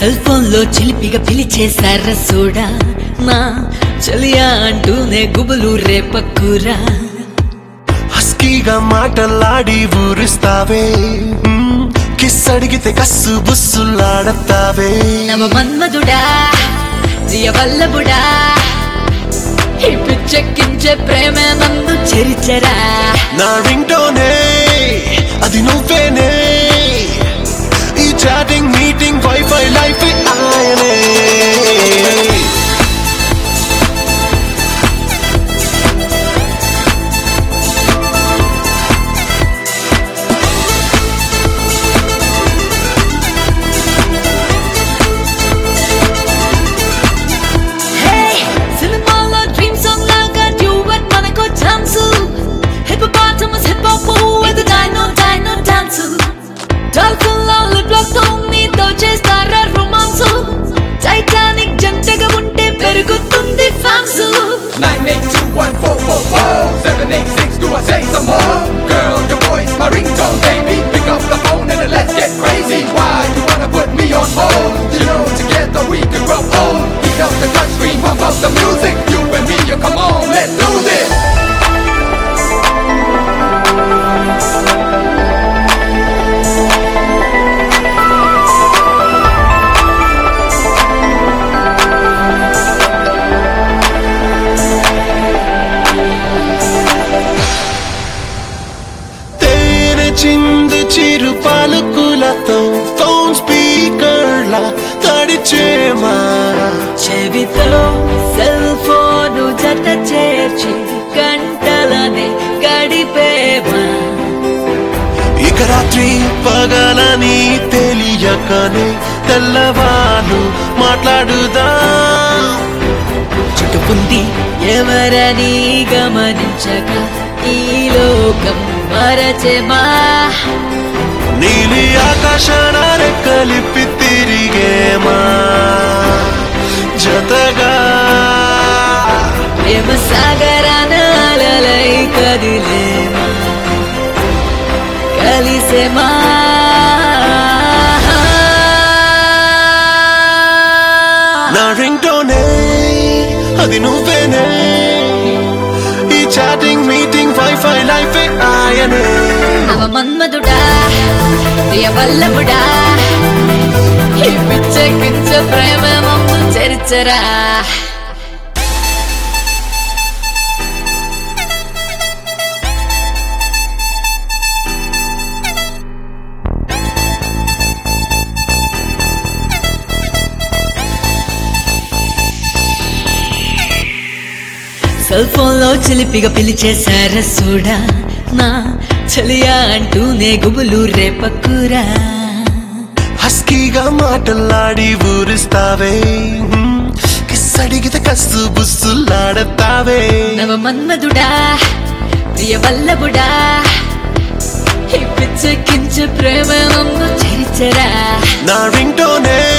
Cell phone లో చిలిపిగా పిలిచేశారా soda నా చలియా అంటూనే గుబులు రేపక్కురా హస్కీగా మాటలాడి ఊరిస్తావే మ్మ్. కిస్ అడిగితే కస్సు బుస్సులాడతావే నవ మన్మధుడా జియ వల్లభుడా ఈ పిచ్చెక్కించే ప్రేమే నందు చెరిచరా నా రింగ్టోనే అది నువ్వేనే ఈ చాటింగ్ మీటింగ్ వైఫై లైఫ్ ఆయనే హే సినిమాలో డ్రీమ్ సాంగ్ లాగా డ్యూయట్ మనకో ఛాన్స్ హిప్పోపాటమస్ హిప్ హాప్ ఇది డైనో డైనో డాన్స్ డాల్ఫిన్ లో లిప్ లాక్ తో నీతో చేస్తారా రొమాన్స్ టైటానిక్ జంటగా ఉంటే పెరుగుతుంది fans 98214444 786, do I say some more? Girl, your voice, my ringtone, baby. Pick up the phone and let's get crazy. Why you wanna put me on hold? You know, together we can grow old. Heat up the touchscreen, pump up the music. You and me, you come on, let's do this. తేనె చిందు చిరు పలుకులతో phone స్పీకర్ల తడిచేమా చెవితో cell phone జత చేర్చి గంటలనే గడిపేమా ఇక రాత్రి పగలని తెలియకనే తెల్లవారు మాట్లాడుదా చుట్టుకుంది ఎవరని గమనించక ఈ లోకం మరచెమా నీలి ఆకాశాన రెక్కలిప్పి తిరిగేమా జతగా ప్రేమ సాగరాన అలలై కదిలేమా కలిసేమా నా రింగ్టోనే అది నువ్వేనే ఈ చాటింగ్ మీటింగ్ వైఫై లైఫ్ ఆయనే అవ మన్మధుడా ప్రియ వల్లభుడా ఈ పిచ్చెక్కించ ప్రేమ మమ్ము చరిచరా సెల్ ఫోన్ లో చిలిపిగా పిలిచేశారా సూడా నా చలియా అంటూనే గుబులు రేపక్కురా హస్కీగా మాటలాడి ఊరిస్తావే హ్మ్. కిస్ అడిగితే కస్సు బుస్సులాడతావే నవ మన్మధుడా ప్రియ వల్లభుడా ఈ పిచ్చెక్కించే ప్రేమ నన్ను చరిచరా నా రింగ్టోనే